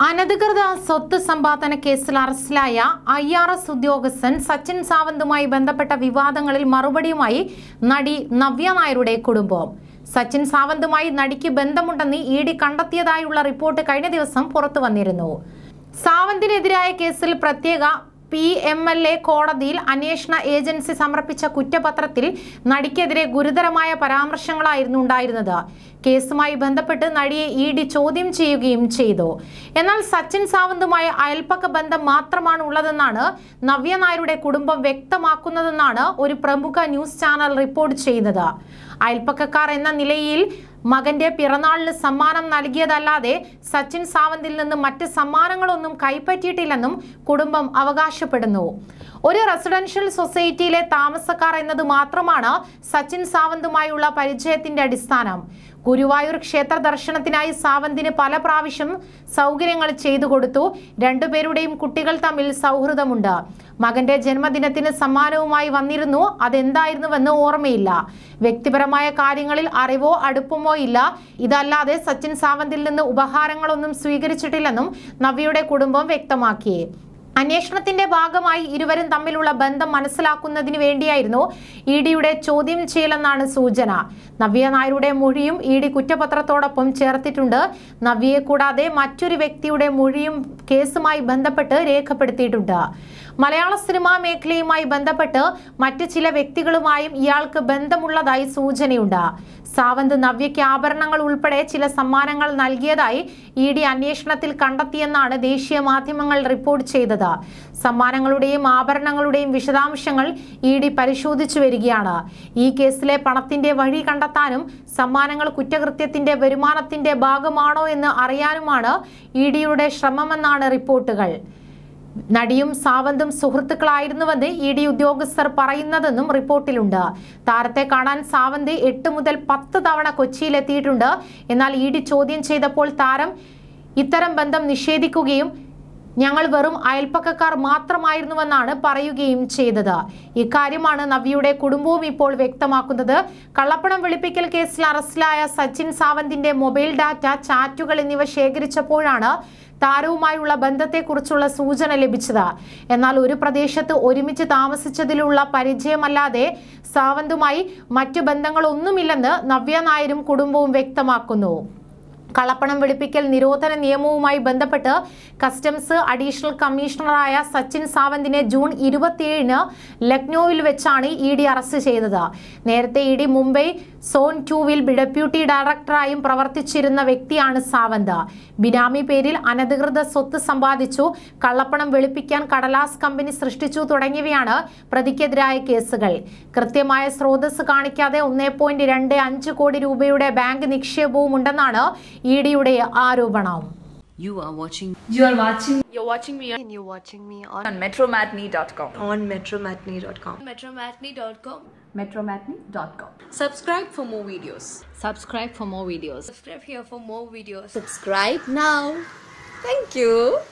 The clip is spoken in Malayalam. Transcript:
അനധികൃത സ്വത്ത് സമ്പാദന കേസിൽ അറസ്റ്റിലായ ഐ ആർ എസ് ഉദ്യോഗസ്ഥൻ സച്ചിൻ സാവന്തുമായി ബന്ധപ്പെട്ട വിവാദങ്ങളിൽ മറുപടിയുമായി നടി നവ്യ നായരുടെ കുടുംബം സച്ചിൻ സാവന്തുമായി നടിക്ക് ബന്ധമുണ്ടെന്ന് ഇ ഡി കണ്ടെത്തിയതായുള്ള റിപ്പോർട്ട് കഴിഞ്ഞ ദിവസം പുറത്തു വന്നിരുന്നു സാവന്തിനെതിരായ കേസിൽ പ്രത്യേക പി എം എൽ എ കോടതിയിൽ അന്വേഷണ ഏജൻസി സമർപ്പിച്ച കുറ്റപത്രത്തിൽ നടിക്കെതിരെ ഗുരുതരമായ പരാമർശങ്ങളായിരുന്നു ഉണ്ടായിരുന്നത് കേസുമായി ബന്ധപ്പെട്ട് നടിയെ ഇ ഡി ചോദ്യം ചെയ്യുകയും ചെയ്തു എന്നാൽ സച്ചിൻ സാവന്തുമായ അയൽപ്പക്ക ബന്ധം മാത്രമാണ് ഉള്ളതെന്നാണ് നവ്യ നായരുടെ കുടുംബം വ്യക്തമാക്കുന്നതെന്നാണ് ഒരു പ്രമുഖ ന്യൂസ് ചാനൽ റിപ്പോർട്ട് ചെയ്യുന്നത് അയൽപ്പക്കക്കാർ എന്ന നിലയിൽ മകന്റെ പിറന്നാളിന് സമ്മാനം നൽകിയതല്ലാതെ സച്ചിൻ സാവന്തിൽ നിന്ന് മറ്റ് സമ്മാനങ്ങളൊന്നും കൈപ്പറ്റിയിട്ടില്ലെന്നും കുടുംബം അവകാശപ്പെടുന്നു ഒരു റെസിഡൻഷ്യൽ സൊസൈറ്റിയിലെ താമസക്കാർ എന്നത് മാത്രമാണ് സച്ചിൻ സാവന്തുമായുള്ള പരിചയത്തിന്റെ അടിസ്ഥാനം ഗുരുവായൂർ ക്ഷേത്ര ദർശനത്തിനായി സാവന്തിന് പല പ്രാവശ്യം സൗകര്യങ്ങൾ ചെയ്തു കൊടുത്തു രണ്ടുപേരുടെയും കുട്ടികൾ തമ്മിൽ സൗഹൃദമുണ്ട് മകന്റെ ജന്മദിനത്തിന് സമ്മാനവുമായി വന്നിരുന്നു അതെന്തായിരുന്നുവെന്ന് ഓർമ്മയില്ല വ്യക്തിപരമായ കാര്യങ്ങളിൽ അറിവോ അടുപ്പമോ ഇല്ല ഇതല്ലാതെ സച്ചിൻ സാവന്തിൽ നിന്ന് ഉപഹാരങ്ങളൊന്നും സ്വീകരിച്ചിട്ടില്ലെന്നും നവ്യയുടെ കുടുംബം വ്യക്തമാക്കി അന്വേഷണത്തിന്റെ ഭാഗമായി ഇരുവരും തമ്മിലുള്ള ബന്ധം മനസ്സിലാക്കുന്നതിന് വേണ്ടിയായിരുന്നു ഇ ഡിയുടെ ചോദ്യം ചെയ്യലെന്നാണ് സൂചന നവ്യ നായരുടെ മൊഴിയും ഇ ഡി കുറ്റപത്രത്തോടൊപ്പം ചേർത്തിട്ടുണ്ട് നവ്യയെ കൂടാതെ മറ്റൊരു വ്യക്തിയുടെ മൊഴിയും കേസുമായി ബന്ധപ്പെട്ട് രേഖപ്പെടുത്തിയിട്ടുണ്ട് മലയാള സിനിമാ മേഖലയുമായി ബന്ധപ്പെട്ട് മറ്റ് ചില വ്യക്തികളുമായും ഇയാൾക്ക് ബന്ധമുള്ളതായി സൂചനയുണ്ട് സാവന്ത് നവ്യയ്ക്ക് ആഭരണങ്ങൾ ഉൾപ്പെടെ ചില സമ്മാനങ്ങൾ നൽകിയതായി ഇ ഡി അന്വേഷണത്തിൽ കണ്ടെത്തിയെന്നാണ് ദേശീയ മാധ്യമങ്ങൾ റിപ്പോർട്ട് ചെയ്തത് സമ്മാനങ്ങളുടെയും ആഭരണങ്ങളുടെയും വിശദാംശങ്ങൾ ഇ ഡി പരിശോധിച്ചു വരികയാണ് ഈ കേസിലെ പണത്തിന്റെ വഴി കണ്ടെത്താനും സമ്മാനങ്ങൾ കുറ്റകൃത്യത്തിന്റെ വരുമാനത്തിന്റെ ഭാഗമാണോ എന്ന് അറിയാനുമാണ് ഇ ഡിയുടെ ശ്രമമെന്നാണ് റിപ്പോർട്ടുകൾ നടിയും സാവന്തും സുഹൃത്തുക്കളായിരുന്നുവെന്ന് ഇ ഡി ഉദ്യോഗസ്ഥർ പറയുന്നതെന്നും റിപ്പോർട്ടിലുണ്ട് താരത്തെ കാണാൻ സാവന്ത് എട്ട് മുതൽ പത്ത് തവണ കൊച്ചിയിലെത്തിയിട്ടുണ്ട് എന്നാൽ ഇ ഡി ചോദ്യം ചെയ്തപ്പോൾ താരം ഇത്തരം ബന്ധം നിഷേധിക്കുകയും ഞങ്ങൾ വെറും അയൽപ്പക്കക്കാർ മാത്രമായിരുന്നുവെന്നാണ് പറയുകയും ചെയ്തത് ഇക്കാര്യമാണ് നവ്യയുടെ കുടുംബവും ഇപ്പോൾ വ്യക്തമാക്കുന്നത് കള്ളപ്പണം വെളുപ്പിക്കൽ കേസിൽ അറസ്റ്റിലായ സച്ചിൻ സാവന്തിന്റെ മൊബൈൽ ഡാറ്റ ചാറ്റുകൾ എന്നിവ ശേഖരിച്ചപ്പോഴാണ് താരവുമായുള്ള ബന്ധത്തെക്കുറിച്ചുള്ള സൂചന ലഭിച്ചത് എന്നാൽ ഒരു പ്രദേശത്ത് ഒരുമിച്ച് താമസിച്ചതിലുള്ള പരിചയമല്ലാതെ സാവന്തുമായി മറ്റു ബന്ധങ്ങളൊന്നുമില്ലെന്ന് നവ്യ നായരും കുടുംബവും വ്യക്തമാക്കുന്നു കള്ളപ്പണം വെളുപ്പിക്കൽ നിരോധന നിയമവുമായി ബന്ധപ്പെട്ട് കസ്റ്റംസ് അഡീഷണൽ കമ്മീഷണറായ സച്ചിൻ സാവന്തിനെ ജൂൺ ഇരുപത്തിയേഴിന് ലക്നൌവിൽ വെച്ചാണ് ഇ ഡി അറസ്റ്റ് ചെയ്തത് നേരത്തെ ഇ ഡി മുംബൈ സോൺ ടൂവിൽ ഡെപ്യൂട്ടി ഡയറക്ടറായും പ്രവർത്തിച്ചിരുന്ന വ്യക്തിയാണ് സാവന്ത് ബിനാമി പേരിൽ അനധികൃത സ്വത്ത് സമ്പാദിച്ചു കള്ളപ്പണം വെളുപ്പിക്കാൻ കടലാസ് കമ്പനി സൃഷ്ടിച്ചു തുടങ്ങിയവയാണ് പ്രതിക്കെതിരായ കേസുകൾ കൃത്യമായ സ്രോതസ് കാണിക്കാതെ ഒന്നേ പോയിന്റ് രണ്ട് അഞ്ച് കോടി രൂപയുടെ ബാങ്ക് നിക്ഷേപവും ഉണ്ടെന്നാണ് ഇ ഡിയുടെ ആരോപണം You are watching You are watching You're watching me and you're watching me on, on metromatney.com. on metromatney.com. Metromatney.com. metromatney.com. Subscribe for more videos. subscribe for more videos. Subscribe here for more videos. Subscribe now. Thank you.